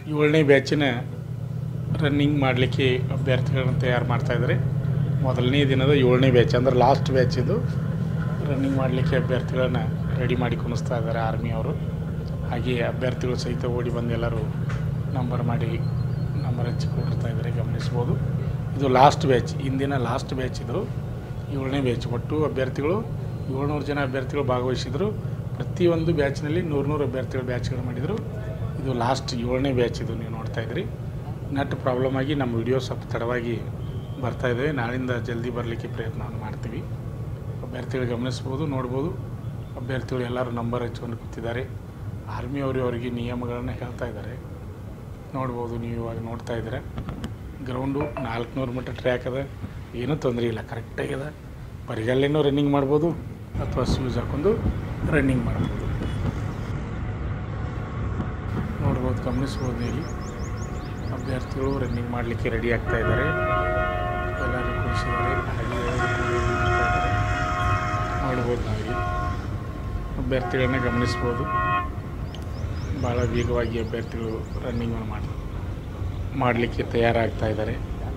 ಏಳನೇ ಬ್ಯಾಚಿನ ರನ್ನಿಂಗ್ ಮಾಡಲಿಕ್ಕೆ ಅಭ್ಯರ್ಥಿಗಳನ್ನ ತಯಾರು ಮಾಡ್ತಾಯಿದ್ದಾರೆ ಮೊದಲನೇ ದಿನದ ಏಳನೇ ಬ್ಯಾಚ್ ಅಂದ್ರೆ ಲಾಸ್ಟ್ ಬ್ಯಾಚ್ ಇದು ರನ್ನಿಂಗ್ ಮಾಡಲಿಕ್ಕೆ ಅಭ್ಯರ್ಥಿಗಳನ್ನ ರೆಡಿ ಮಾಡಿ ಕುಣಿಸ್ತಾ ಇದ್ದಾರೆ ಆರ್ಮಿ ಅವರು ಹಾಗೆ ಅಭ್ಯರ್ಥಿಗಳು ಸಹಿತ ಓಡಿ ಬಂದು ಎಲ್ಲರೂ ನಂಬರ್ ಮಾಡಿ ನಂಬರ್ ಹಚ್ಚಿಕೊಂಡಿರ್ತಾ ಇದ್ದಾರೆ ಗಮನಿಸ್ಬೋದು ಇದು ಲಾಸ್ಟ್ ಬ್ಯಾಚ್ ಇಂದಿನ ಲಾಸ್ಟ್ ಬ್ಯಾಚ್ ಇದು ಏಳನೇ ಬ್ಯಾಚ್ ಒಟ್ಟು ಅಭ್ಯರ್ಥಿಗಳು ಏಳ್ನೂರು ಜನ ಅಭ್ಯರ್ಥಿಗಳು ಭಾಗವಹಿಸಿದರು ಪ್ರತಿಯೊಂದು ಬ್ಯಾಚ್ನಲ್ಲಿ ನೂರು ನೂರು ಅಭ್ಯರ್ಥಿಗಳು ಬ್ಯಾಚ್ಗಳು ಮಾಡಿದರು ಇದು ಲಾಸ್ಟ್ ಏಳನೇ ಬ್ಯಾಚ್ ಇದು ನೀವು ನೋಡ್ತಾ ಇದ್ರಿ ನೆಟ್ ಪ್ರಾಬ್ಲಮ್ ಆಗಿ ನಮ್ಮ ವಿಡಿಯೋ ಸ್ವಲ್ಪ ತಡವಾಗಿ ಬರ್ತಾ ಇದ್ದೇವೆ ನಾಳಿಂದ ಜಲ್ದಿ ಬರಲಿಕ್ಕೆ ಪ್ರಯತ್ನವನ್ನು ಮಾಡ್ತೀವಿ ಅಭ್ಯರ್ಥಿಗಳು ಗಮನಿಸ್ಬೋದು ನೋಡ್ಬೋದು ಅಭ್ಯರ್ಥಿಗಳು ಎಲ್ಲರೂ ನಂಬರ್ ಹಚ್ಕೊಂಡು ಕೂತಿದ್ದಾರೆ ಆರ್ಮಿ ಅವರು ಅವರಿಗೆ ನಿಯಮಗಳನ್ನು ಹೇಳ್ತಾ ಇದ್ದಾರೆ ನೋಡ್ಬೋದು ನೀವು ಇವಾಗ ನೋಡ್ತಾ ಇದ್ದೀರ ಗ್ರೌಂಡು ನಾಲ್ಕುನೂರು ಮೀಟರ್ ಟ್ರ್ಯಾಕ್ ಅದ ಏನೂ ತೊಂದರೆ ಇಲ್ಲ ಕರೆಕ್ಟಾಗಿದೆ ಬರಿಗಲ್ಲೇನೂ ರನ್ನಿಂಗ್ ಮಾಡ್ಬೋದು ಅಥವಾ ಶೂಸ್ ಹಾಕೊಂಡು ರನ್ನಿಂಗ್ ಮಾಡ್ಬೋದು ನೋಡ್ಬೋದು ಗಮನಿಸ್ಬೋದು ನೀವು ಇಲ್ಲಿ ಅಭ್ಯರ್ಥಿಗಳು ರನ್ನಿಂಗ್ ಮಾಡಲಿಕ್ಕೆ ರೆಡಿ ಆಗ್ತಾ ಇದ್ದಾರೆ ಎಲ್ಲರೂ ಕುಡಿಸಿದ್ದಾರೆ ಹಾಗೆ ಎಲ್ಲರೂ ಕೂಡ ಇದು ಮಾಡ್ತಾ ಇದ್ದಾರೆ ನೋಡ್ಬೋದು ನಾವಿಲ್ಲಿ ಅಭ್ಯರ್ಥಿಗಳನ್ನ ಗಮನಿಸ್ಬೋದು ಭಾಳ ವೇಗವಾಗಿ ಅಭ್ಯರ್ಥಿಗಳು ರನ್ನಿಂಗನ್ನು ಮಾಡಿ ಮಾಡಲಿಕ್ಕೆ ತಯಾರಾಗ್ತಾ ಇದ್ದಾರೆ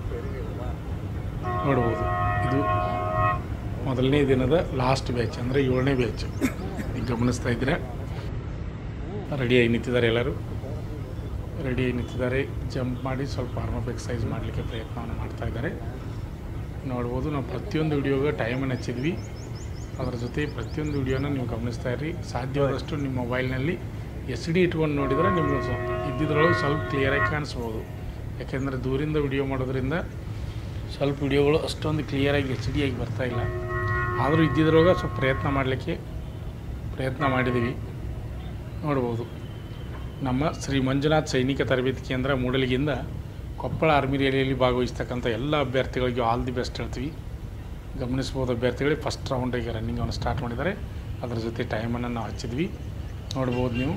ನೋಡ್ಬೋದು ಇದು ಮೊದಲನೇ ದಿನದ ಲಾಸ್ಟ್ ಬ್ಯಾಚ್ ಅಂದರೆ ಏಳನೇ ಬ್ಯಾಚ್ ಈಗ ಗಮನಿಸ್ತಾ ಇದ್ದೀರಾ ರೆಡಿಯಾಗಿ ನಿಂತಿದ್ದಾರೆ ಎಲ್ಲರೂ ರೆಡಿಯಾಗಿ ನಿಂತಿದ್ದಾರೆ ಜಂಪ್ ಮಾಡಿ ಸ್ವಲ್ಪ ಆರ್ಮಪ್ ಎಕ್ಸಸೈಸ್ ಮಾಡಲಿಕ್ಕೆ ಪ್ರಯತ್ನವನ್ನು ಮಾಡ್ತಾ ಇದ್ದಾರೆ ನೋಡ್ಬೋದು ನಾವು ಪ್ರತಿಯೊಂದು ವಿಡಿಯೋಗೆ ಟೈಮನ್ನು ಹಚ್ಚಿದ್ವಿ ಅದರ ಜೊತೆ ಪ್ರತಿಯೊಂದು ವಿಡಿಯೋನ ನೀವು ಗಮನಿಸ್ತಾ ಇರ್ರಿ ಸಾಧ್ಯವಾದಷ್ಟು ನಿಮ್ಮ ಮೊಬೈಲ್ನಲ್ಲಿ ಎಸ್ ಡಿ ಇಟ್ಕೊಂಡು ನೋಡಿದರೆ ನಿಮಗೆ ಸ್ವಲ್ಪ ಇದ್ದಿದ್ರೊಳಗೆ ಸ್ವಲ್ಪ ಕ್ಲಿಯರಾಗಿ ಕಾಣಿಸ್ಬೋದು ಯಾಕೆಂದರೆ ದೂರಿಂದ ವಿಡಿಯೋ ಮಾಡೋದ್ರಿಂದ ಸ್ವಲ್ಪ ವಿಡಿಯೋಗಳು ಅಷ್ಟೊಂದು ಕ್ಲಿಯರಾಗಿ ಎಚ್ ಡಿ ಆಗಿ ಬರ್ತಾ ಇಲ್ಲ ಆದರೂ ಇದ್ದಿದ್ರೊಳಗೆ ಸ್ವಲ್ಪ ಪ್ರಯತ್ನ ಮಾಡಲಿಕ್ಕೆ ಪ್ರಯತ್ನ ಮಾಡಿದ್ದೀವಿ ನೋಡ್ಬೋದು ನಮ್ಮ ಶ್ರೀ ಮಂಜುನಾಥ್ ಸೈನಿಕ ತರಬೇತಿ ಕೇಂದ್ರ ಮೂಡಲಿಗಿಂದ ಕೊಪ್ಪಳ ಆರ್ಮಿ ರ್ಯಾಲಿಯಲ್ಲಿ ಭಾಗವಹಿಸ್ತಕ್ಕಂಥ ಎಲ್ಲ ಅಭ್ಯರ್ಥಿಗಳಿಗೆ ಆಲ್ ದಿ ಬೆಸ್ಟ್ ಹೇಳ್ತೀವಿ ಗಮನಿಸ್ಬೋದು ಅಭ್ಯರ್ಥಿಗಳಿಗೆ ಫಸ್ಟ್ ರೌಂಡಿಗೆ ರನ್ನಿಂಗನ್ನು ಸ್ಟಾರ್ಟ್ ಮಾಡಿದ್ದಾರೆ ಅದರ ಜೊತೆ ಟೈಮನ್ನು ನಾವು ಹಚ್ಚಿದ್ವಿ ನೋಡ್ಬೋದು ನೀವು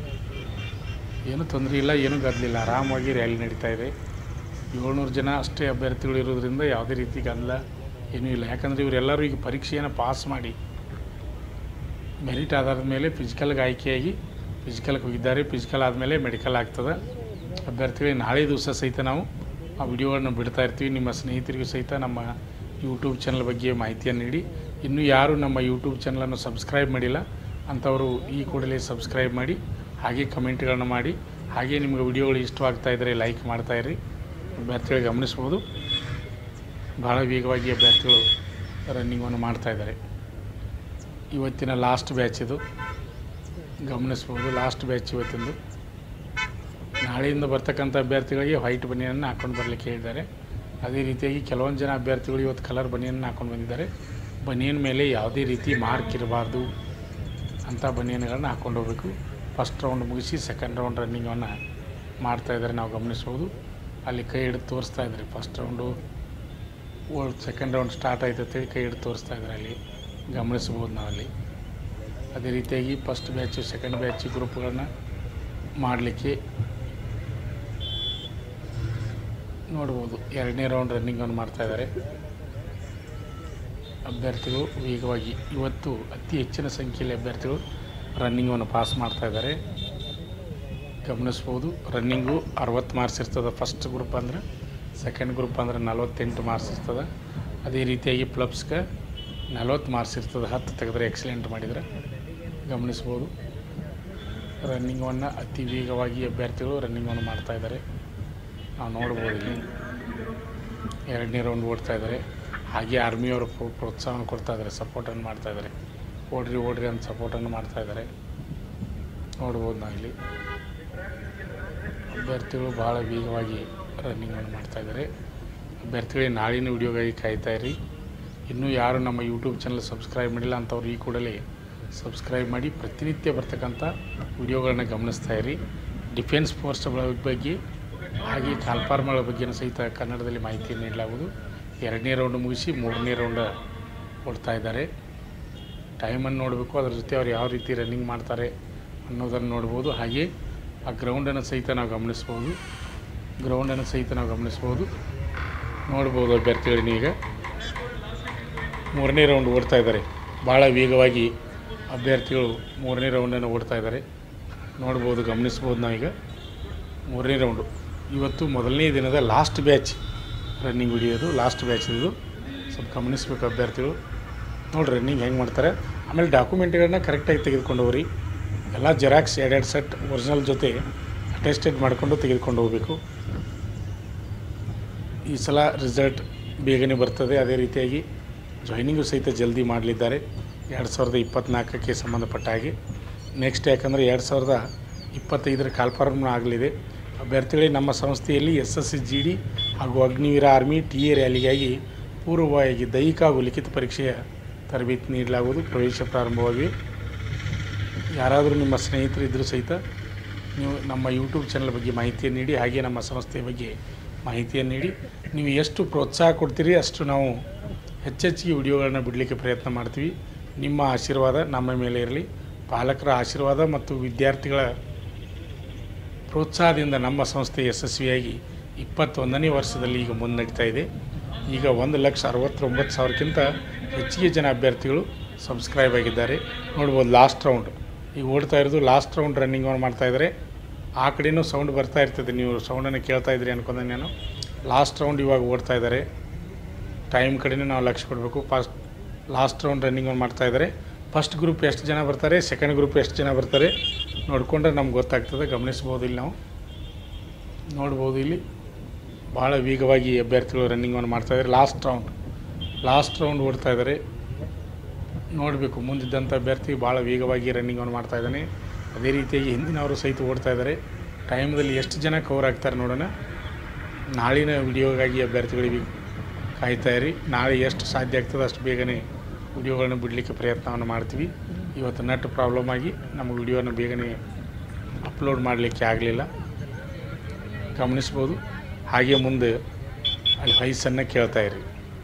ಏನೂ ತೊಂದರೆ ಇಲ್ಲ ಏನೂ ಗದ್ದಲಿಲ್ಲ ಆರಾಮಾಗಿ ರ್ಯಾಲಿ ನಡೀತಾ ಇದೆ ಏಳ್ನೂರು ಜನ ಅಷ್ಟೇ ಅಭ್ಯರ್ಥಿಗಳು ಇರೋದ್ರಿಂದ ಯಾವುದೇ ರೀತಿ ಗದ್ದಲ ಏನೂ ಇಲ್ಲ ಯಾಕಂದರೆ ಇವರೆಲ್ಲರೂ ಈಗ ಪರೀಕ್ಷೆಯನ್ನು ಪಾಸ್ ಮಾಡಿ ಮೆರಿಟ್ ಆಧಾರದ ಮೇಲೆ ಫಿಸಿಕಲ್ಗೆ ಆಯ್ಕೆಯಾಗಿ ಫಿಸಿಕಲ್ಗೆ ಹೋಗಿದ್ದಾರೆ ಫಿಸಿಕಲ್ ಆದಮೇಲೆ ಮೆಡಿಕಲ್ ಆಗ್ತದೆ ಅಭ್ಯರ್ಥಿಗಳಿಗೆ ನಾಳೆ ದಿವಸ ಸಹಿತ ನಾವು ಆ ವಿಡಿಯೋಗಳನ್ನು ಬಿಡ್ತಾ ಇರ್ತೀವಿ ನಿಮ್ಮ ಸ್ನೇಹಿತರಿಗೂ ಸಹಿತ ನಮ್ಮ ಯೂಟ್ಯೂಬ್ ಚಾನಲ್ ಬಗ್ಗೆ ಮಾಹಿತಿಯನ್ನು ನೀಡಿ ಇನ್ನೂ ಯಾರು ನಮ್ಮ ಯೂಟ್ಯೂಬ್ ಚಾನಲನ್ನು ಸಬ್ಸ್ಕ್ರೈಬ್ ಮಾಡಿಲ್ಲ ಅಂಥವರು ಈ ಕೂಡಲೇ ಸಬ್ಸ್ಕ್ರೈಬ್ ಮಾಡಿ ಹಾಗೆ ಕಮೆಂಟ್ಗಳನ್ನು ಮಾಡಿ ಹಾಗೆ ನಿಮಗೆ ವಿಡಿಯೋಗಳು ಇಷ್ಟವಾಗ್ತಾ ಇದ್ದರೆ ಲೈಕ್ ಮಾಡ್ತಾಯಿರಿ ಅಭ್ಯರ್ಥಿಗಳು ಗಮನಿಸ್ಬೋದು ಭಾಳ ವೇಗವಾಗಿ ಅಭ್ಯರ್ಥಿಗಳು ರನ್ನಿಂಗನ್ನು ಮಾಡ್ತಾಯಿದ್ದಾರೆ ಇವತ್ತಿನ ಲಾಸ್ಟ್ ಬ್ಯಾಚ್ ಇದು ಗಮನಿಸ್ಬೋದು ಲಾಸ್ಟ್ ಬ್ಯಾಚ್ ಇವತ್ತಿಂದು ನಾಳೆಯಿಂದ ಬರ್ತಕ್ಕಂಥ ಅಭ್ಯರ್ಥಿಗಳಿಗೆ ವೈಟ್ ಬನಿಯನ್ನು ಹಾಕೊಂಡು ಬರಲಿಕ್ಕೆ ಹೇಳಿದ್ದಾರೆ ಅದೇ ರೀತಿಯಾಗಿ ಕೆಲವೊಂದು ಜನ ಅಭ್ಯರ್ಥಿಗಳು ಇವತ್ತು ಕಲರ್ ಬನಿಯನ್ನು ಹಾಕೊಂಡು ಬಂದಿದ್ದಾರೆ ಬನಿಯನ್ ಮೇಲೆ ಯಾವುದೇ ರೀತಿ ಮಾರ್ಕ್ ಇರಬಾರ್ದು ಅಂಥ ಬನಿಯನ್ಗಳನ್ನ ಹಾಕೊಂಡು ಹೋಗಬೇಕು ಫಸ್ಟ್ ರೌಂಡ್ ಮುಗಿಸಿ ಸೆಕೆಂಡ್ ರೌಂಡ್ ರನ್ನಿಂಗನ್ನು ಮಾಡ್ತಾಯಿದ್ದಾರೆ ನಾವು ಗಮನಿಸ್ಬೋದು ಅಲ್ಲಿ ಕೈ ಹಿಡಿದು ತೋರಿಸ್ತಾ ಇದ್ದಾರೆ ಫಸ್ಟ್ ರೌಂಡು ಓಲ್ಡ್ ಸೆಕೆಂಡ್ ರೌಂಡ್ ಸ್ಟಾರ್ಟ್ ಆಯ್ತು ಅಂತೇಳಿ ಕೈ ಹಿಡಿದು ತೋರಿಸ್ತಾ ಇದ್ದಾರೆ ಅಲ್ಲಿ ಗಮನಿಸ್ಬೋದು ನಾವಲ್ಲಿ ಅದೇ ರೀತಿಯಾಗಿ ಫಸ್ಟ್ ಬ್ಯಾಚು ಸೆಕೆಂಡ್ ಬ್ಯಾಚ್ ಗ್ರೂಪ್ಗಳನ್ನ ಮಾಡಲಿಕ್ಕೆ ನೋಡ್ಬೋದು ಎರಡನೇ ರೌಂಡ್ ರನ್ನಿಂಗನ್ನು ಮಾಡ್ತಾಯಿದ್ದಾರೆ ಅಭ್ಯರ್ಥಿಗಳು ವೇಗವಾಗಿ ಇವತ್ತು ಅತಿ ಹೆಚ್ಚಿನ ಸಂಖ್ಯೆಯಲ್ಲಿ ಅಭ್ಯರ್ಥಿಗಳು ರನ್ನಿಂಗನ್ನು ಪಾಸ್ ಮಾಡ್ತಾಯಿದ್ದಾರೆ ಗಮನಿಸ್ಬೋದು ರನ್ನಿಂಗು ಅರವತ್ತು ಮಾರ್ಕ್ಸ್ ಇರ್ತದೆ ಫಸ್ಟ್ ಗ್ರೂಪ್ ಅಂದ್ರೆ ಸೆಕೆಂಡ್ ಗ್ರೂಪ್ ಅಂದ್ರೆ ನಲ್ವತ್ತೆಂಟು ಮಾರ್ಕ್ಸ್ ಇರ್ತದೆ ಅದೇ ರೀತಿಯಾಗಿ ಪ್ಲಬ್ಸ್ಗೆ ನಲ್ವತ್ತು ಮಾರ್ಕ್ಸ್ ಇರ್ತದೆ ಹತ್ತು ತೆಗೆದ್ರೆ ಎಕ್ಸಲೆಂಟ್ ಮಾಡಿದರೆ ಗಮನಿಸ್ಬೋದು ರನ್ನಿಂಗನ್ನು ಅತಿ ವೇಗವಾಗಿ ಅಭ್ಯರ್ಥಿಗಳು ರನ್ನಿಂಗನ್ನು ಮಾಡ್ತಾಯಿದ್ದಾರೆ ನಾವು ನೋಡ್ಬೋದು ಇಲ್ಲಿ ಎರಡನೇ ರೌಂಡ್ ಓಡ್ತಾ ಇದ್ದಾರೆ ಹಾಗೆ ಆರ್ಮಿಯವರು ಪ್ರೋ ಪ್ರೋತ್ಸಾಹನ ಕೊಡ್ತಾ ಇದ್ದಾರೆ ಸಪೋರ್ಟನ್ನು ಮಾಡ್ತಾ ಇದ್ದಾರೆ ಓಡ್ರಿ ಓಡ್ರಿ ಅಂತ ಸಪೋರ್ಟನ್ನು ಮಾಡ್ತಾ ಇದ್ದಾರೆ ನೋಡ್ಬೋದು ನಾವಿಲ್ಲಿ ಅಭ್ಯರ್ಥಿಗಳು ಭಾಳ ವೇಗವಾಗಿ ರನ್ನಿಂಗನ್ನು ಮಾಡ್ತಾ ಇದ್ದಾರೆ ಅಭ್ಯರ್ಥಿಗಳಿಗೆ ನಾಳಿನ ವಿಡಿಯೋಗಾಗಿ ಕಾಯ್ತಾ ಇರಿ ಇನ್ನೂ ಯಾರು ನಮ್ಮ ಯೂಟ್ಯೂಬ್ ಚಾನಲ್ ಸಬ್ಸ್ಕ್ರೈಬ್ ಮಾಡಿಲ್ಲ ಅಂಥವ್ರು ಈ ಕೂಡಲೇ ಸಬ್ಸ್ಕ್ರೈಬ್ ಮಾಡಿ ಪ್ರತಿನಿತ್ಯ ಬರ್ತಕ್ಕಂಥ ವಿಡಿಯೋಗಳನ್ನ ಗಮನಿಸ್ತಾ ಇರಿ ಡಿಫೆನ್ಸ್ ಫೋರ್ಸ್ಗಳ ಬಗ್ಗೆ ಹಾಗೆ ಕಾಲ್ಫಾರ್ಮ್ಗಳ ಬಗ್ಗೆನೂ ಸಹಿತ ಕನ್ನಡದಲ್ಲಿ ಮಾಹಿತಿಯನ್ನು ನೀಡಲಾಗುವುದು ಎರಡನೇ ರೌಂಡ್ ಮುಗಿಸಿ ಮೂರನೇ ರೌಂಡ್ ಕೊಡ್ತಾ ಇದ್ದಾರೆ ಟೈಮನ್ನು ನೋಡಬೇಕು ಅದ್ರ ಜೊತೆ ಅವ್ರು ಯಾವ ರೀತಿ ರನ್ನಿಂಗ್ ಮಾಡ್ತಾರೆ ಅನ್ನೋದನ್ನು ನೋಡ್ಬೋದು ಹಾಗೆ ಆ ಗ್ರೌಂಡನ್ನು ಸಹಿತ ನಾವು ಗಮನಿಸ್ಬೋದು ಗ್ರೌಂಡನ್ನು ಸಹಿತ ನಾವು ಗಮನಿಸ್ಬೋದು ನೋಡ್ಬೋದು ಅಭ್ಯರ್ಥಿಗಳನ್ನ ಈಗ ಮೂರನೇ ರೌಂಡ್ ಓಡ್ತಾ ಇದ್ದಾರೆ ಭಾಳ ವೇಗವಾಗಿ ಅಭ್ಯರ್ಥಿಗಳು ಮೂರನೇ ರೌಂಡನ್ನು ಓಡ್ತಾ ಇದ್ದಾರೆ ನೋಡ್ಬೋದು ಗಮನಿಸ್ಬೋದು ನಾವೀಗ ಮೂರನೇ ರೌಂಡು ಇವತ್ತು ಮೊದಲನೇ ದಿನದ ಲಾಸ್ಟ್ ಬ್ಯಾಚ್ ರನ್ನಿಂಗ್ ಹಿಡಿಯೋದು ಲಾಸ್ಟ್ ಬ್ಯಾಚ್ ಇದು ಸ್ವಲ್ಪ ಗಮನಿಸ್ಬೇಕು ಅಭ್ಯರ್ಥಿಗಳು ನೋಡಿ ರನ್ನಿಂಗ್ ಹೆಂಗೆ ಮಾಡ್ತಾರೆ ಆಮೇಲೆ ಡಾಕ್ಯುಮೆಂಟ್ಗಳನ್ನ ಕರೆಕ್ಟಾಗಿ ತೆಗೆದುಕೊಂಡು ಹೋಗ್ರಿ ಎಲ್ಲ ಜೆರಾಕ್ಸ್ ಎರಡೆರಡು ಸೆಟ್ ಒರಿಜಿನಲ್ ಜೊತೆ ಅಟೆಸ್ಟೆಡ್ ಮಾಡಿಕೊಂಡು ತೆಗೆದುಕೊಂಡು ಹೋಗಬೇಕು ಈ ಸಲ ರಿಸಲ್ಟ್ ಬೇಗನೆ ಬರ್ತದೆ ಅದೇ ರೀತಿಯಾಗಿ ಜಾಯ್ನಿಂಗು ಸಹಿತ ಜಲ್ದಿ ಮಾಡಲಿದ್ದಾರೆ ಎರಡು ಸಾವಿರದ ಇಪ್ಪತ್ತ್ನಾಲ್ಕಕ್ಕೆ ಸಂಬಂಧಪಟ್ಟ ಹಾಗೆ ನೆಕ್ಸ್ಟ್ ಯಾಕಂದರೆ ಎರಡು ಸಾವಿರದ ಇಪ್ಪತ್ತೈದರ ಕಾಲ್ಫಾರ್ಮ್ ಆಗಲಿದೆ ಅಭ್ಯರ್ಥಿಗಳಿಗೆ ನಮ್ಮ ಸಂಸ್ಥೆಯಲ್ಲಿ S S C G D ಹಾಗೂ ಅಗ್ನಿವೀರ ಆರ್ಮಿ ಟಿ ಎ ರ್ಯಾಲಿಗಾಗಿ ಪೂರ್ವವಾಗಿ ದೈಹಿಕ ಹಾಗೂ ಲಿಖಿತ ಪರೀಕ್ಷೆಯ ತರಬೇತಿ ನೀಡಲಾಗುವುದು ಪ್ರವೇಶ ಪ್ರಾರಂಭವಾಗಿವೆ ಯಾರಾದರೂ ನಿಮ್ಮ ಸ್ನೇಹಿತರು ಇದ್ದರೂ ಸಹಿತ ನೀವು ನಮ್ಮ ಯೂಟ್ಯೂಬ್ ಚಾನಲ್ ಬಗ್ಗೆ ಮಾಹಿತಿಯನ್ನು ನೀಡಿ ಹಾಗೆ ನಮ್ಮ ಸಂಸ್ಥೆಯ ಬಗ್ಗೆ ಮಾಹಿತಿಯನ್ನು ನೀಡಿ ನೀವು ಎಷ್ಟು ಪ್ರೋತ್ಸಾಹ ಕೊಡ್ತೀರಿ ಅಷ್ಟು ನಾವು ಹೆಚ್ಚೆಚ್ಚಿಗೆ ವಿಡಿಯೋಗಳನ್ನ ಬಿಡಲಿಕ್ಕೆ ಪ್ರಯತ್ನ ಮಾಡ್ತೀವಿ ನಿಮ್ಮ ಆಶೀರ್ವಾದ ನಮ್ಮ ಮೇಲೆ ಇರಲಿ ಪಾಲಕರ ಆಶೀರ್ವಾದ ಮತ್ತು ವಿದ್ಯಾರ್ಥಿಗಳ ಪ್ರೋತ್ಸಾಹದಿಂದ ನಮ್ಮ ಸಂಸ್ಥೆ ಯಶಸ್ವಿಯಾಗಿ ಇಪ್ಪತ್ತೊಂದನೇ ವರ್ಷದಲ್ಲಿ ಈಗ ಮುನ್ನಡೀತಾ ಇದೆ ಈಗ ಒಂದು ಲಕ್ಷ ಅರವತ್ತೊಂಬತ್ತು ಸಾವಿರಕ್ಕಿಂತ ಹೆಚ್ಚಿಗೆ ಜನ ಅಭ್ಯರ್ಥಿಗಳು ಸಬ್ಸ್ಕ್ರೈಬ್ ಆಗಿದ್ದಾರೆ ನೋಡ್ಬೋದು ಲಾಸ್ಟ್ ರೌಂಡ್ ಈಗ ಓಡ್ತಾ ಇರೋದು ಲಾಸ್ಟ್ ರೌಂಡ್ ರನ್ನಿಂಗ್ ಮಾಡ್ತಾ ಇದ್ದಾರೆ ಆ ಕಡೆನೂ ಸೌಂಡ್ ಬರ್ತಾ ಇರ್ತದೆ ನೀವು ಸೌಂಡನ್ನು ಕೇಳ್ತಾ ಇದ್ರಿ ಅನ್ಕೊಂಡೆ ನಾನು ಲಾಸ್ಟ್ ರೌಂಡ್ ಇವಾಗ ಓಡ್ತಾ ಇದ್ದಾರೆ ಟೈಮ್ ಕಡೆನೇ ನಾವು ಲಕ್ಷ್ಯ ಕೊಡಬೇಕು ಫಸ್ಟ್ ಲಾಸ್ಟ್ ರೌಂಡ್ ರನ್ನಿಂಗ್ ಮಾಡ್ತಾ ಇದ್ದಾರೆ ಫಸ್ಟ್ ಗ್ರೂಪ್ ಎಷ್ಟು ಜನ ಬರ್ತಾರೆ ಸೆಕೆಂಡ್ ಗ್ರೂಪ್ ಎಷ್ಟು ಜನ ಬರ್ತಾರೆ ನೋಡಿಕೊಂಡ್ರೆ ನಮ್ಗೆ ಗೊತ್ತಾಗ್ತದೆ ಗಮನಿಸ್ಬೋದು ಇಲ್ಲಿ ನಾವು ನೋಡ್ಬೋದು ಇಲ್ಲಿ ಭಾಳ ವೇಗವಾಗಿ ಅಭ್ಯರ್ಥಿಗಳು ರನ್ನಿಂಗನ್ನು ಮಾಡ್ತಾಯಿದ್ದಾರೆ ಲಾಸ್ಟ್ ರೌಂಡ್ ಲಾಸ್ಟ್ ರೌಂಡ್ ಓಡ್ತಾ ಇದ್ದಾರೆ ನೋಡಬೇಕು ಮುಂದಿದ್ದಂಥ ಅಭ್ಯರ್ಥಿ ಭಾಳ ವೇಗವಾಗಿ ರನ್ನಿಂಗನ್ನು ಮಾಡ್ತಾ ಇದ್ದಾನೆ ಅದೇ ರೀತಿಯಾಗಿ ಹಿಂದಿನವರು ಸಹಿತ ಓಡ್ತಾ ಇದ್ದಾರೆ ಟೈಮ್ದಲ್ಲಿ ಎಷ್ಟು ಜನ ಕವರ್ ಆಗ್ತಾರೆ ನೋಡೋಣ ನಾಳಿನ ವಿಡಿಯೋಗಾಗಿ ಅಭ್ಯರ್ಥಿಗಳಿಗೆ ಕಾಯ್ತಾ ಇರಿ ನಾಳೆ ಎಷ್ಟು ಸಾಧ್ಯ ಆಗ್ತದೆ ಅಷ್ಟು ಬೇಗನೆ ವಿಡಿಯೋಗಳನ್ನ ಬಿಡಲಿಕ್ಕೆ ಪ್ರಯತ್ನವನ್ನು ಮಾಡ್ತೀವಿ ಇವತ್ತು ನೆಟ್ ಪ್ರಾಬ್ಲಮ್ ಆಗಿ ನಮ್ಮ ವಿಡಿಯೋನ ಬೇಗನೆ ಅಪ್ಲೋಡ್ ಮಾಡಲಿಕ್ಕೆ ಆಗಲಿಲ್ಲ ಗಮನಿಸ್ಬೋದು ಹಾಗೆ ಮುಂದೆ ಅಲ್ಲಿ ವಯಸ್ಸನ್ನು ಕೇಳ್ತಾ ಇರಿ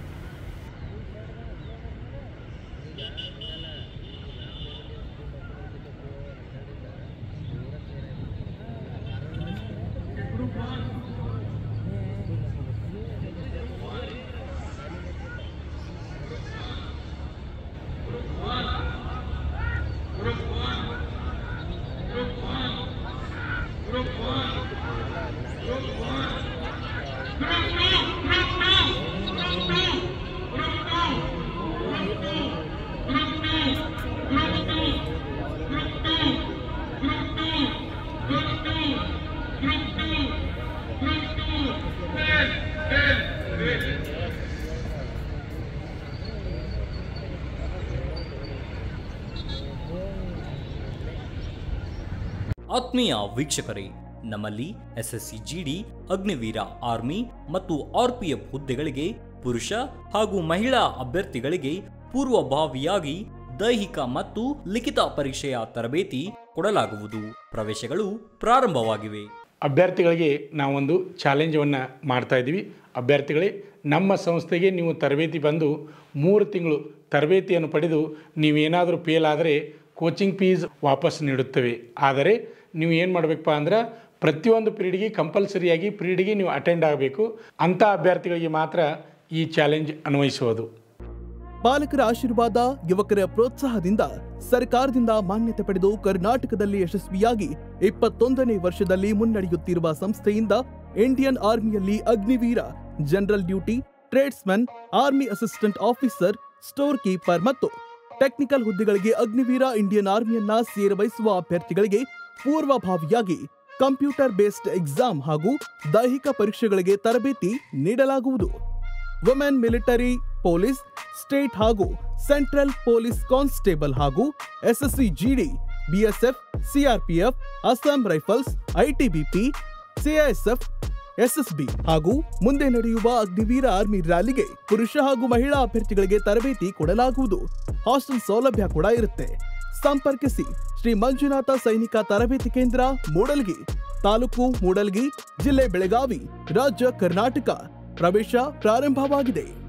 ಆತ್ಮೀಯ ವೀಕ್ಷಕರೇ ನಮ್ಮಲ್ಲಿ ಎಸ್ಎಸ್ಸಿ ಜಿಡಿ ಅಗ್ನಿವೀರ ಆರ್ಮಿ ಮತ್ತು ಆರ್ಪಿಎಫ್ ಹುದ್ದೆಗಳಿಗೆ ಪುರುಷ ಹಾಗೂ ಮಹಿಳಾ ಅಭ್ಯರ್ಥಿಗಳಿಗೆ ಪೂರ್ವಭಾವಿಯಾಗಿ ದೈಹಿಕ ಮತ್ತು ಲಿಖಿತ ಪರೀಕ್ಷೆಯ ತರಬೇತಿ ಕೊಡಲಾಗುವುದು ಪ್ರವೇಶಗಳು ಪ್ರಾರಂಭವಾಗಿವೆ ಅಭ್ಯರ್ಥಿಗಳಿಗೆ ನಾವೊಂದು ಚಾಲೆಂಜವನ್ನು ಮಾಡ್ತಾ ಇದ್ದೀವಿ ಅಭ್ಯರ್ಥಿಗಳೇ ನಮ್ಮ ಸಂಸ್ಥೆಗೆ ನೀವು ತರಬೇತಿ ಬಂದು ಮೂರು ತಿಂಗಳು ತರಬೇತಿಯನ್ನು ಪಡೆದು ನೀವೇನಾದರೂ ಫೇಲ್ ಆದರೆ ಕೋಚಿಂಗ್ ಫೀಸ್ ವಾಪಸ್ ನೀಡುತ್ತೇವೆ ಆದರೆ ನೀವು ಏನು ಮಾಡಬೇಕಪ್ಪ ಅಂದ್ರೆ ಪ್ರತಿಯೊಂದು ಪೀರಿಯಡ್ಗೆ ಕಂಪಲ್ಸರಿಯಾಗಿ ಪೀರಿಯಡ್ಗೆ ನೀವು ಅಟೆಂಡ್ ಆಗಬೇಕು ಅಂಥ ಅಭ್ಯರ್ಥಿಗಳಿಗೆ ಮಾತ್ರ ಈ ಚಾಲೆಂಜ್ ಅನ್ವಯಿಸುವುದು ಪಾಲಕರ ಆಶೀರ್ವಾದ ಯುವಕರ ಪ್ರೋತ್ಸಾಹದಿಂದ ಸರ್ಕಾರದಿಂದ ಮಾನ್ಯತೆ ಪಡೆದು ಕರ್ನಾಟಕದಲ್ಲಿ ಯಶಸ್ವಿಯಾಗಿ ಇಪ್ಪತ್ತೊಂದನೇ ವರ್ಷದಲ್ಲಿ ಮುನ್ನಡೆಯುತ್ತಿರುವ ಸಂಸ್ಥೆಯಿಂದ ಇಂಡಿಯನ್ ಆರ್ಮಿಯಲ್ಲಿ Agniveer general duty tradesman army assistant officer store keeper ಮತ್ತು ಟೆಕ್ನಿಕಲ್ ಹುದ್ದೆಗಳಿಗೆ ಅಗ್ನಿವೀರ ಇಂಡಿಯನ್ ಆರ್ಮಿಯನ್ನ ಸೇರ್ವಹಿಸುವ ಅಭ್ಯರ್ಥಿಗಳಿಗೆ ಪೂರ್ವಭಾವಿಯಾಗಿ ಕಂಪ್ಯೂಟರ್ ಬೇಸ್ಡ್ ಎಕ್ಸಾಮ್ ಹಾಗೂ ದೈಹಿಕ ಪರೀಕ್ಷೆಗಳಿಗೆ ತರಬೇತಿ ನೀಡಲಾಗುವುದು ವುಮೆನ್ ಮಿಲಿಟರಿ ಪೊಲೀಸ್ ಸ್ಟೇಟ್ ಹಾಗೂ ಸೆಂಟ್ರಲ್ ಪೊಲೀಸ್ ಕಾನ್ಸ್ಟೇಬಲ್ ಹಾಗೂ SSC GD BSF CRPF Assam rifles ITBP CISF SSB ಹಾಗೂ ಮುಂದೆ ನಡೆಯುವ ಅಗ್ನಿವೀರ ಆರ್ಮಿ ರ್ಯಾಲಿಗೆ ಪುರುಷ ಹಾಗೂ ಮಹಿಳಾ ಅಭ್ಯರ್ಥಿಗಳಿಗೆ ತರಬೇತಿ ಕೊಡಲಾಗುವುದು ಹಾಸ್ಟೆಲ್ ಸೌಲಭ್ಯ ಕೂಡ ಇರುತ್ತೆ ಸಂಪರ್ಕಿಸಿ ಶ್ರೀ ಮಂಜುನಾಥ ಸೈನಿಕ ತರಬೇತಿ ಕೇಂದ್ರ ಮೂಡಲ್ಗಿ ತಾಲೂಕು ಮೂಡಲ್ಗಿ ಜಿಲ್ಲೆ ಬೆಳಗಾವಿ ರಾಜ್ಯ ಕರ್ನಾಟಕ ಪ್ರವೇಶ ಪ್ರಾರಂಭವಾಗಿದೆ